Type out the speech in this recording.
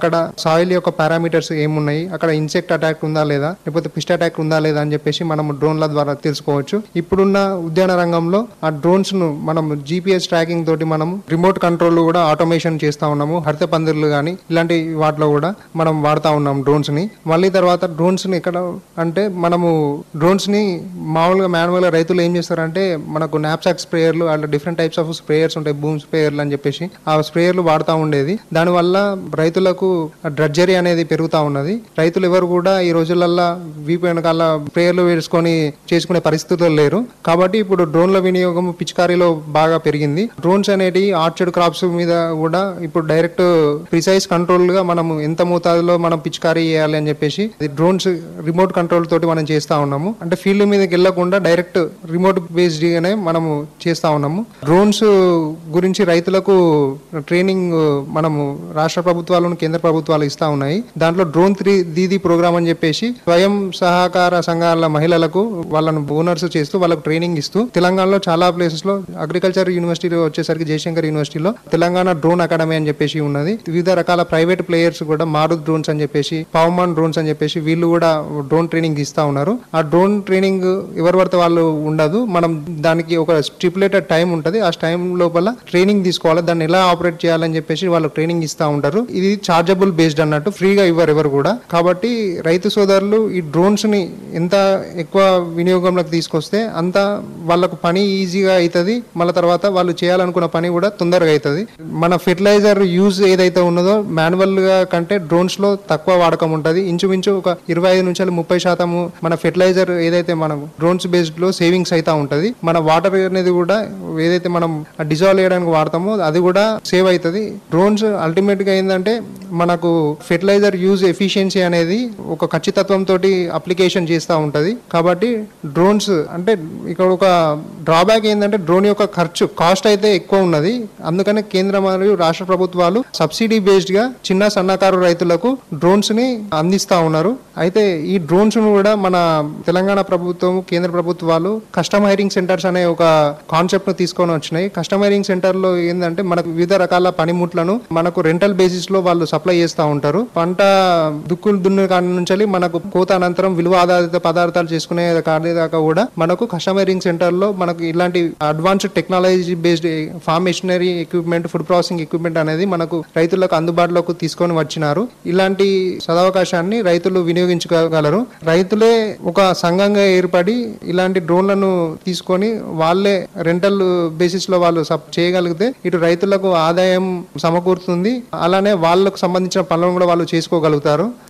అక్కడ సాయిల్ యొక్క పారామీటర్స్ ఏమున్నాయి అక్కడ ఇన్సెక్ట్ అటాక్ ఉందా లేదా లేకపోతే పిస్ట్ అటాక్ ఉందా లేదా అని చెప్పేసి మనం డ్రోన్ల ద్వారా తెలుసుకోవచ్చు ఇప్పుడున్న ఉద్యాన రంగంలో ఆ డ్రోన్స్ ను మనం జీపీఎస్ ట్రాకింగ్ తోటి మనం రిమోట్ కంట్రోల్ కూడా ఆటోమేషన్ చేస్తా ఉన్నాము హరిత పందిర్లు కానీ ఇలాంటి వాటిలో కూడా మనం వాడుతా ఉన్నాం డ్రోన్స్ ని మళ్ళీ తర్వాత డ్రోన్స్ ని ఎక్కడ అంటే మనము డ్రోన్స్ ని మామూలుగా మాన్యువల్ గా రైతులు ఏం చేస్తారంటే మనకు నాప్సాక్ స్ప్రేయర్లు అట్లా డిఫరెంట్ టైప్స్ ఆఫ్ స్ప్రేయర్స్ ఉంటాయి బూమ్ స్ప్రేయర్లు అని చెప్పేసి ఆ స్ప్రేయర్లు వాడుతూ ఉండేది దానివల్ల రైతులకు డ్రడ్జరీ అనేది పెరుగుతా ఉన్నది రైతులు ఎవరు కూడా ఈ రోజులల్లో వీపు వెనకాల స్ప్రేయర్లు వేసుకొని చేసుకునే పరిస్థితుల్లో లేరు కాబట్టి ఇప్పుడు డ్రోన్ల వినియోగం పిచికారీలో బాగా పెరిగింది డ్రోన్స్ అనేటి ఆర్చర్డ్ క్రాప్స్ మీద కూడా ఇప్పుడు డైరెక్ట్ ప్రిసైజ్ కంట్రోల్ గా మనం ఎంత మోతాదులో మనం పిచికారీ చేయాలి అని చెప్పేసి డ్రోన్స్ రిమోట్ కంట్రోల్ తోటి మనం చేస్తా ఉన్నాము అంటే ఫీల్డ్ మీదకి వెళ్లకుండా డైరెక్ట్ రిమోట్ బేస్డ్ గానే మనము చేస్తా ఉన్నాము డ్రోన్స్ గురించి రైతులకు ట్రైనింగ్ మనము రాష్ట్ర ప్రభుత్వాలను కేంద్ర ప్రభుత్వాలు ఇస్తా ఉన్నాయి దాంట్లో డ్రోన్ త్రీ దీది ప్రోగ్రామ్ అని చెప్పేసి స్వయం సహకార సంఘాల మహిళలకు వాళ్ళను ఓనర్స్ చేస్తూ వాళ్ళకు ట్రైనింగ్ ఇస్తూ తెలంగాణలో చాలా ప్లేసెస్ లో అగ్రికల్చర్ యూనివర్సిటీలో వచ్చేసరికి జయశంకర్ యూనివర్సిటీలో తెలంగాణ డ్రోన్ అకాడమీ అని చెప్పేసి ఉన్నది వివిధ రకాల ప్రైవేట్ ప్లేయర్స్ కూడా మారుత్ డ్రోన్స్ అని చెప్పేసి పవమాన్ డ్రోన్స్ అని చెప్పేసి వీళ్ళు కూడా డ్రోన్ ట్రైనింగ్ ఇస్తా ఉన్నారు ఆ డ్రోన్ ట్రైనింగ్ ఎవరి పడితే వాళ్ళు ఉండదు మనం దానికి ఒక స్టిపులేటెడ్ టైం ఉంటది ఆ టైం లోపల ట్రైనింగ్ తీసుకోవాలి దాన్ని ఎలా ఆపరేట్ చేయాలని చెప్పేసి వాళ్ళు ట్రైనింగ్ ఇస్తా ఉంటారు ఇది చార్జబుల్ బేస్డ్ అన్నట్టు ఫ్రీగా ఇవ్వరు ఎవరు కూడా కాబట్టి రైతు సోదరులు ఈ డ్రోన్స్ ని ఎంత ఎక్కువ వినియోగంలోకి తీసుకొస్తే అంత వాళ్ళకు పని ఈజీగా అవుతుంది మళ్ళీ తర్వాత వాళ్ళు చేయాలనుకున్న పని కూడా తొందరగా అవుతుంది మన ఫెర్టిలైజర్ యూజ్ ఏదైతే ఉన్నదో మాన్యువల్ గా కంటే డ్రోన్స్ లో తక్కువ వాడకం ఉంటుంది ఇంచుమించు ఒక ఇరవై ఐదు నుంచి ముప్పై శాతము మన ఫెర్టిలైజర్ ఏదైతే మనం డ్రోన్స్ బేస్డ్ లో సేవింగ్స్ అయితే ఉంటది మన వాటర్ అనేది కూడా ఏదైతే మనం డిజాల్వ్ చేయడానికి వాడతామో అది కూడా సేవ్ అవుతుంది డ్రోన్స్ అల్టిమేట్ గా ఏంటంటే మనకు ఫెర్టిలైజర్ యూజ్ ఎఫిషియన్సీ అనేది ఒక ఖచ్చితత్వం తోటి అప్లికేషన్ చేస్తూ ఉంటది కాబట్టి డ్రోన్స్ అంటే ఇక్కడ ఒక డ్రాబ్యాక్ ఏంటంటే డ్రోన్ యొక్క ఖర్చు కాస్ట్ అయితే ఎక్కువ ఉన్నది అందుకనే కేంద్ర మరియు రాష్ట్ర ప్రభుత్వాలు సబ్సిడీ బేస్డ్ గా చిన్న సన్నకారు రైతులకు డ్రోన్స్ ని అందిస్తా ఉన్నారు అయితే ఈ డ్రోన్స్ ను కూడా మన తెలంగాణ ప్రభుత్వం కేంద్ర ప్రభుత్వాలు కస్టమ్ హైరింగ్ సెంటర్స్ అనే ఒక కాన్సెప్ట్ ను తీసుకొని వచ్చినాయి కస్టమ్ హైరింగ్ సెంటర్ లో ఏంటంటే మనకు వివిధ రకాల పనిముట్లను మనకు రెంటల్ బేసిస్ లో వాళ్ళు సప్లై చేస్తూ ఉంటారు పంట దుక్కులు దున్ను కాడి నుంచి మనకు కోత అనంతరం విలువ ఆధారిత పదార్థాలు చేసుకునే కాడి దాకా కూడా మనకు కస్టమ్ హైరింగ్ సెంటర్ లో మనకు ఇలాంటి advanced technology based farm machinery equipment food processing equipment అనేది మనకు రైతులకు అందుబాటులోకి తీసుకొని వచ్చినారు ఇలాంటి సదవకాశాన్ని రైతులు వినియోగించుకోగలరు రైతులే ఒక సంఘంగా ఏర్పడి ఇలాంటి డ్రోన్లను తీసుకొని వాళ్ళే రెంటల్ బేసిస్ లో వాళ్ళు సప్ చేయగలిగితే ఇటు రైతులకు ఆదాయం సమకూరుతుంది అలానే వాళ్ళకు సంబంధించిన పనులను కూడా వాళ్ళు చేసుకోగలుగుతారు